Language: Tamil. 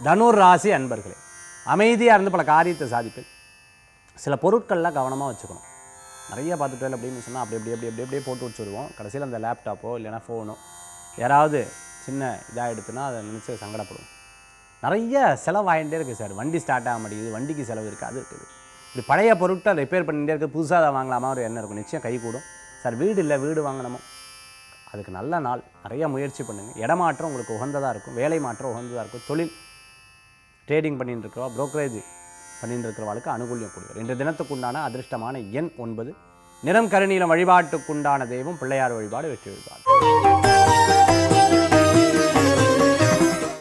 தனுர் ராசி அன்பர்களே அமைதியாக இருந்து பல காரியத்தை சாதிப்பேன் சில பொருட்கள்லாம் கவனமாக வச்சுக்கணும் நிறைய பார்த்துட்டு அப்படின்னு சொன்னால் அப்படி அப்படி அப்படி அப்படி அப்படியே போட்டு வச்சுருவோம் கடைசியில் அந்த லேப்டாப்போ இல்லைன்னா ஃபோனோ யாராவது சின்ன இதாக எடுத்துனா அதை நினச்சி சங்கடப்படும் நிறைய செலவாகிட்டே இருக்குது சார் வண்டி ஸ்டார்ட் ஆக மாட்டேங்குது வண்டிக்கு செலவு இருக்குது அது இருக்குது இப்படி பழைய பொருட்களை ரிப்பேர் பண்ணிகிட்டே இருக்குது புதுசாக அதை வாங்கலாமா ஒரு எண்ணம் இருக்கும் நிச்சயம் கை கூடும் சார் வீடு இல்லை வீடு வாங்கணுமோ அதுக்கு நல்ல நாள் நிறைய முயற்சி பண்ணுங்கள் இடமாற்றம் உங்களுக்கு உகந்ததாக இருக்கும் வேலை மாற்றம் உகந்ததாக இருக்கும் தொழில் ட்ரேடிங் பண்ணிட்டு இருக்கிறவா brokerage பண்ணிட்டு இருக்கிறவாளுக்கு அனுகூல்யம் கூடியவர் இன்று தினத்துக்குண்டான அதிர்ஷ்டமான எண் ஒன்பது நிறம் கருநீலம் வழிபாட்டுக்குண்டான தெய்வம் பிள்ளையார் வழிபாடு வெற்றி வழிபாடு